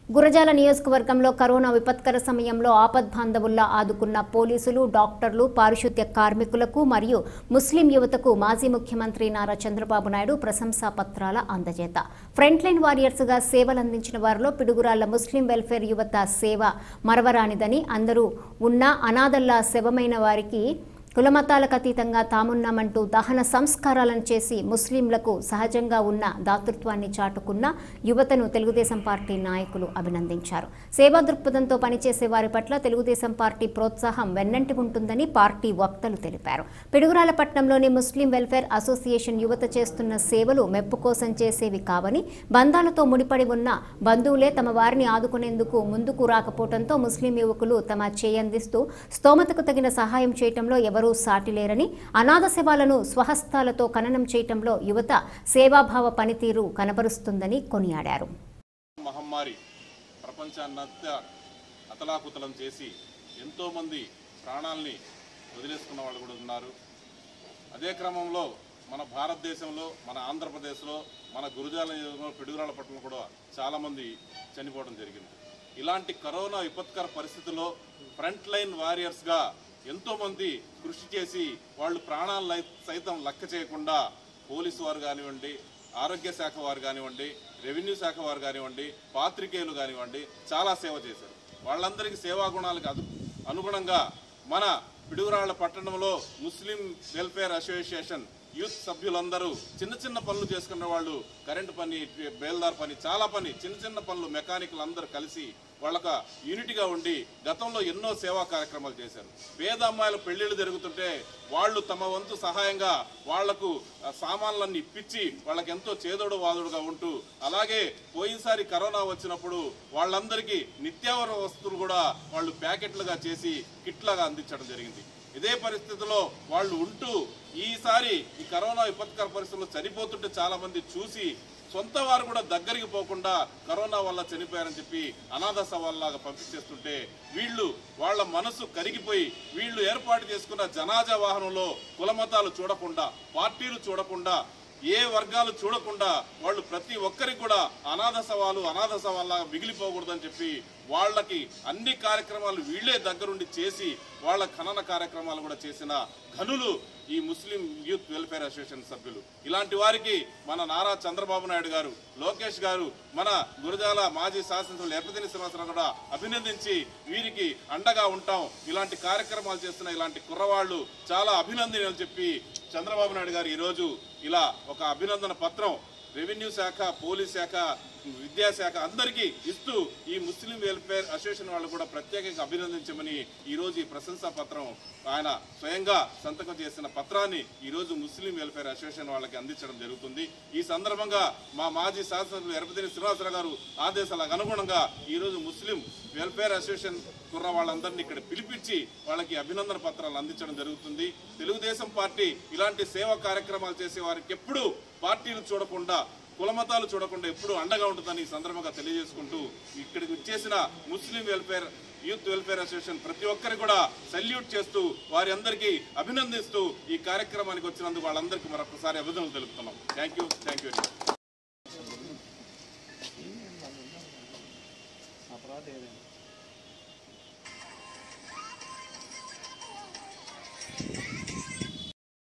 గురజాల నియోజకవర్గంలో కరోనా విపత్కర సమయంలో ఆపద్బాంధవుల్లా ఆదుకున్న పోలీసులు డాక్టర్లు పారిశుద్ధ్య కార్మికులకు మరియు ముస్లిం యువతకు మాజీ ముఖ్యమంత్రి నారా చంద్రబాబు నాయుడు ప్రశంసా పత్రాల అందజేత ఫ్రంట్ లైన్ వారియర్స్ గా సేవలందించిన వారిలో పిడుగురాళ్ల ముస్లిం వెల్ఫేర్ యువత సేవ మరవరానిదని అందరూ ఉన్న అనాథల్లా శవమైన వారికి కులమతాలకు అతీతంగా తామున్నామంటూ దహన సంస్కారాలను చేసి ముస్లింలకు సహజంగా ఉన్న దాతృత్వాన్ని చాటుకున్న యువతను తెలుగుదేశం పార్టీ నాయకులు అభినందించారు సేవా దృక్పథంతో పనిచేసే వారి పట్ల తెలుగుదేశం పార్టీ ప్రోత్సాహం వెన్నంటి ఉంటుందని పార్టీ వక్తలు తెలిపారు పిడుగురాల పట్టణంలోని ముస్లిం వెల్ఫేర్ అసోసియేషన్ యువత చేస్తున్న సేవలు మెప్పు కోసం చేసేవి కావని బంధాలతో ముడిపడి ఉన్న బంధువులే తమ వారిని ఆదుకునేందుకు ముందుకు రాకపోవడంతో ముస్లిం యువకులు తమ చేయందిస్తూ స్తోమతకు తగిన సహాయం చేయటంలో ఎవరూ సాటిలేరని అనాథ శవాలను స్వహస్తాలతో ఖననం చేయటంలో యువత సేవాభావ పనితీరు కనబరుస్తుందని కొనియాడారు మహమ్మారి ప్రపంచాన్నంతా అతలాకుతలం చేసి ఎంతోమంది ప్రాణాల్ని వదిలేసుకున్న వాళ్ళు కూడా ఉన్నారు అదే క్రమంలో మన భారతదేశంలో మన ఆంధ్రప్రదేశ్లో మన గురుజాల నియోజకవర్గంలో పిడుగురాల పట్టణంలో కూడా చాలామంది చనిపోవడం జరిగింది ఇలాంటి కరోనా విపత్కర పరిస్థితుల్లో ఫ్రంట్ లైన్ వారియర్స్గా ఎంతోమంది కృషి చేసి వాళ్ళు ప్రాణాలు లై- సైతం లెక్క చేయకుండా పోలీసు వారు కానివ్వండి ఆరోగ్య శాఖ వారు కానివ్వండి రెవెన్యూ శాఖ వారు కానివ్వండి పాత్రికేయులు కానివ్వండి చాలా సేవ చేశారు వాళ్ళందరికీ సేవా గుణాలకు అదు అనుగుణంగా మన పిడుగురాళ్ల పట్టణంలో ముస్లిం వెల్ఫేర్ అసోసియేషన్ యూత్ సభ్యులందరూ చిన్న చిన్న పనులు చేసుకున్న వాళ్ళు కరెంటు పని బేల్దార్ పని చాలా పని చిన్న చిన్న పనులు మెకానికల్ అందరూ కలిసి వాళ్ళక యూనిట్గా ఉండి గతంలో ఎన్నో సేవా కార్యక్రమాలు చేశారు పేద అమ్మాయిల పెళ్లిళ్ళు జరుగుతుంటే వాళ్ళు తమ వంతు సహాయంగా వాళ్లకు ఆ, సామాన్లన్నీ ఇప్పించి వాళ్ళకి ఎంతో చేదోడు వాదుడుగా ఉంటూ అలాగే పోయినసారి కరోనా వచ్చినప్పుడు వాళ్ళందరికీ నిత్యావసర వస్తువులు కూడా వాళ్ళు ప్యాకెట్లుగా చేసి కిట్లాగా అందించడం జరిగింది ఇదే పరిస్థితిలో వాళ్ళు ఉంటూ ఈసారి ఈ కరోనా విపత్కర పరిస్థితుల్లో చనిపోతుంటే చాలా మంది చూసి సొంత వారు కూడా దగ్గరికి పోకుండా కరోనా వల్ల చనిపోయారని చెప్పి అనాథ సవాల్లాగా పంపించేస్తుంటే వీళ్ళు వాళ్ళ మనసు కరిగిపోయి వీళ్ళు ఏర్పాటు చేసుకున్న జనాజా వాహనంలో కులమతాలు చూడకుండా పార్టీలు చూడకుండా ఏ వర్గాలు చూడకుండా వాళ్ళు ప్రతి ఒక్కరికి కూడా అనాథ సవాలు అనాథ సవాల్లాగా మిగిలిపోకూడదని చెప్పి వాళ్ళకి అన్ని కార్యక్రమాలు వీళ్ళే దగ్గరుండి చేసి వాళ్ళ ఖనన కార్యక్రమాలు కూడా చేసిన ఘనులు ఈ ముస్లిం యూత్ వెల్ఫేర్ అసోసియేషన్ సభ్యులు ఇలాంటి వారికి మన నారా చంద్రబాబు నాయుడు గారు లోకేష్ గారు మన గురజాల మాజీ శాసనసభ్యులు ఎర్రదిని శ్రీనివాసరావు కూడా అభినందించి వీరికి అండగా ఉంటాం ఇలాంటి కార్యక్రమాలు చేస్తున్న ఇలాంటి కుర్రవాళ్ళు చాలా అభినందనలు చెప్పి చంద్రబాబు నాయుడు గారు ఈరోజు ఇలా ఒక అభినందన పత్రం రెవెన్యూ శాఖ పోలీస్ శాఖ విద్యాశాఖ అందరికీ ఇస్తూ ఈ ముస్లిం వెల్ఫేర్ అసోసియేషన్ వాళ్ళు కూడా ప్రత్యేకంగా అభినందించమని ఈ రోజు ఈ ప్రశంసా పత్రం ఆయన స్వయంగా సంతకం చేసిన పత్రాన్ని ఈ రోజు ముస్లిం వెల్ఫేర్ అసోసియేషన్ వాళ్ళకి అందించడం జరుగుతుంది ఈ సందర్భంగా మా మాజీ శాసనసభ్యులు ఎరపతిని శ్రీనివాసరావు గారు ఆదేశాలకు అనుగుణంగా ఈ రోజు ముస్లిం వెల్ఫేర్ అసోసియేషన్ కుర్ర వాళ్ళందరినీ ఇక్కడ పిలిపించి వాళ్ళకి అభినందన పత్రాలు అందించడం జరుగుతుంది తెలుగుదేశం పార్టీ ఇలాంటి సేవా కార్యక్రమాలు చేసే వారికి ఎప్పుడూ పార్టీలు చూడకుండా కులమతాలు చూడకుండా ఎప్పుడూ అండగా ఉంటుందని ఈ సందర్భంగా తెలియజేసుకుంటూ ఇక్కడికి వచ్చేసిన Muslim welfare youth welfare association ప్రతి ఒక్కరికి కూడా సల్యూట్ చేస్తూ వారి అందరికీ అభినందిస్తూ ఈ కార్యక్రమానికి వచ్చినందుకు వాళ్ళందరికీ మరొకసారి అభినందనలు తెలుపుతున్నాం థ్యాంక్ యూ థ్యాంక్ యూ అపరాధ ఏదైనా